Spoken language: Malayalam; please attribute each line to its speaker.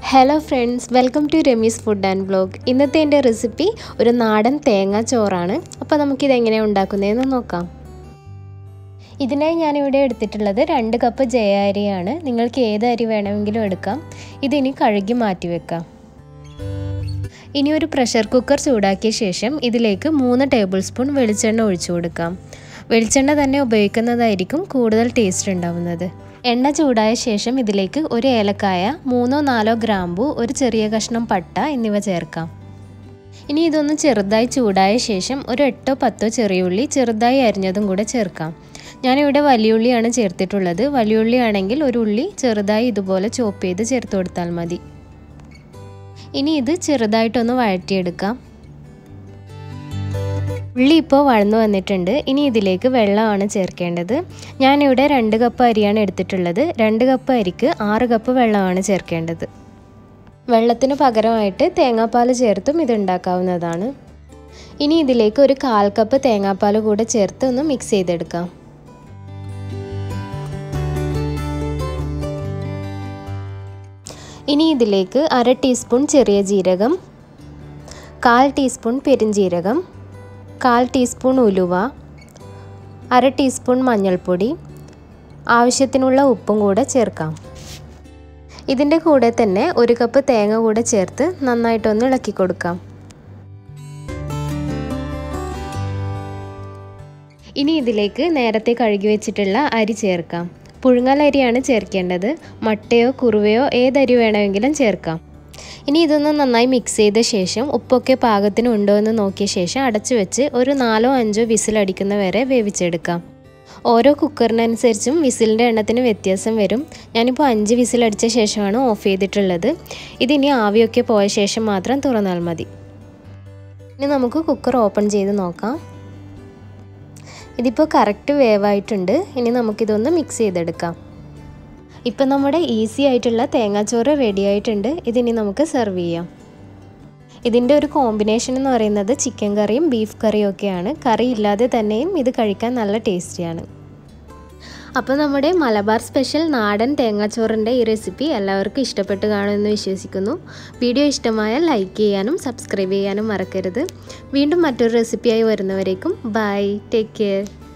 Speaker 1: hello friends welcome to Ramees food and vlog ഇന്നത്തെ എൻ്റെ റെസിപ്പി ഒരു നാടൻ തേങ്ങ ചോറാണ് അപ്പോൾ നമുക്കിത് എങ്ങനെയാണ് ഉണ്ടാക്കുന്നതെന്ന് നോക്കാം ഇതിനായി ഞാനിവിടെ എടുത്തിട്ടുള്ളത് രണ്ട് കപ്പ് ജയ അരിയാണ് നിങ്ങൾക്ക് ഏത് അരി വേണമെങ്കിലും എടുക്കാം ഇതിനി കഴുകി മാറ്റി വെക്കാം ഇനി ഒരു പ്രഷർ കുക്കർ ചൂടാക്കിയ ശേഷം ഇതിലേക്ക് മൂന്ന് ടേബിൾ സ്പൂൺ വെളിച്ചെണ്ണ ഒഴിച്ചു കൊടുക്കാം വെളിച്ചെണ്ണ തന്നെ ഉപയോഗിക്കുന്നതായിരിക്കും കൂടുതൽ ടേസ്റ്റ് ഉണ്ടാവുന്നത് എണ്ണ ചൂടായ ശേഷം ഇതിലേക്ക് ഒരു ഏലക്കായ മൂന്നോ നാലോ ഗ്രാമ്പു ഒരു ചെറിയ കഷ്ണം പട്ട എന്നിവ ചേർക്കാം ഇനി ഇതൊന്ന് ചെറുതായി ചൂടായ ശേഷം ഒരു എട്ടോ പത്തോ ചെറിയുള്ളി ചെറുതായി അരിഞ്ഞതും കൂടെ ചേർക്കാം ഞാനിവിടെ വലിയുള്ളിയാണ് ചേർത്തിട്ടുള്ളത് വലിയുള്ളി ആണെങ്കിൽ ഒരു ഉള്ളി ചെറുതായി ഇതുപോലെ ചോപ്പ് ചെയ്ത് ചേർത്ത് കൊടുത്താൽ മതി ഇനി ഇത് ചെറുതായിട്ടൊന്ന് വഴറ്റിയെടുക്കാം ഉള്ളി ഇപ്പോൾ വഴന്നു വന്നിട്ടുണ്ട് ഇനി ഇതിലേക്ക് വെള്ളമാണ് ചേർക്കേണ്ടത് ഞാനിവിടെ രണ്ട് കപ്പ് അരിയാണ് എടുത്തിട്ടുള്ളത് രണ്ട് കപ്പ് അരിക്ക് ആറ് കപ്പ് വെള്ളമാണ് ചേർക്കേണ്ടത് വെള്ളത്തിന് പകരമായിട്ട് തേങ്ങാപ്പാൽ ചേർത്തും ഇത് ഉണ്ടാക്കാവുന്നതാണ് ഇനി ഇതിലേക്ക് ഒരു കാൽ കപ്പ് തേങ്ങാപ്പാൽ കൂടെ ചേർത്ത് ഒന്ന് മിക്സ് ചെയ്തെടുക്കാം ഇനി ഇതിലേക്ക് അര ടീസ്പൂൺ ചെറിയ ജീരകം കാൽ ടീസ്പൂൺ പെരിഞ്ജീരകം കാൽ ടീസ്പൂൺ ഉലുവ അര ടീസ്പൂൺ മഞ്ഞൾപ്പൊടി ആവശ്യത്തിനുള്ള ഉപ്പും കൂടെ ചേർക്കാം ഇതിൻ്റെ കൂടെ തന്നെ ഒരു കപ്പ് തേങ്ങ കൂടെ ചേർത്ത് നന്നായിട്ടൊന്ന് ഇളക്കി കൊടുക്കാം ഇനി ഇതിലേക്ക് നേരത്തെ കഴുകി വെച്ചിട്ടുള്ള അരി ചേർക്കാം പുഴുങ്ങലരിയാണ് ചേർക്കേണ്ടത് മട്ടയോ കുറുവയോ ഏതരി വേണമെങ്കിലും ചേർക്കാം ഇനി ഇതൊന്ന് നന്നായി മിക്സ് ചെയ്ത ശേഷം ഉപ്പൊക്കെ പാകത്തിന് ഉണ്ടോ എന്ന് നോക്കിയ ശേഷം അടച്ചു വെച്ച് ഒരു നാലോ അഞ്ചോ വിസിലടിക്കുന്ന വരെ വേവിച്ചെടുക്കാം ഓരോ കുക്കറിനനുസരിച്ചും വിസിലിൻ്റെ എണ്ണത്തിന് വ്യത്യാസം വരും ഞാനിപ്പോൾ അഞ്ച് വിസിലടിച്ച ശേഷമാണ് ഓഫ് ചെയ്തിട്ടുള്ളത് ഇതിനി ആവിയൊക്കെ പോയ ശേഷം മാത്രം തുറന്നാൽ മതി ഇനി നമുക്ക് കുക്കർ ഓപ്പൺ ചെയ്ത് നോക്കാം ഇതിപ്പോൾ കറക്റ്റ് വേവായിട്ടുണ്ട് ഇനി നമുക്കിതൊന്ന് മിക്സ് ചെയ്തെടുക്കാം ഇപ്പം നമ്മുടെ ഈസി ആയിട്ടുള്ള തേങ്ങാച്ചോറ് റെഡി ആയിട്ടുണ്ട് ഇതിനി നമുക്ക് സെർവ് ചെയ്യാം ഇതിൻ്റെ ഒരു കോമ്പിനേഷൻ എന്ന് പറയുന്നത് ചിക്കൻ കറിയും ബീഫ് കറിയും ഒക്കെയാണ് കറി ഇല്ലാതെ തന്നെയും ഇത് കഴിക്കാൻ നല്ല ടേസ്റ്റിയാണ് അപ്പോൾ നമ്മുടെ മലബാർ സ്പെഷ്യൽ നാടൻ തേങ്ങാച്ചോറിൻ്റെ ഈ റെസിപ്പി എല്ലാവർക്കും ഇഷ്ടപ്പെട്ട് കാണുമെന്ന് വിശ്വസിക്കുന്നു വീഡിയോ ഇഷ്ടമായാൽ ലൈക്ക് ചെയ്യാനും സബ്സ്ക്രൈബ് ചെയ്യാനും മറക്കരുത് വീണ്ടും മറ്റൊരു റെസിപ്പിയായി വരുന്നവരേക്കും ബൈ ടേക്ക് കെയർ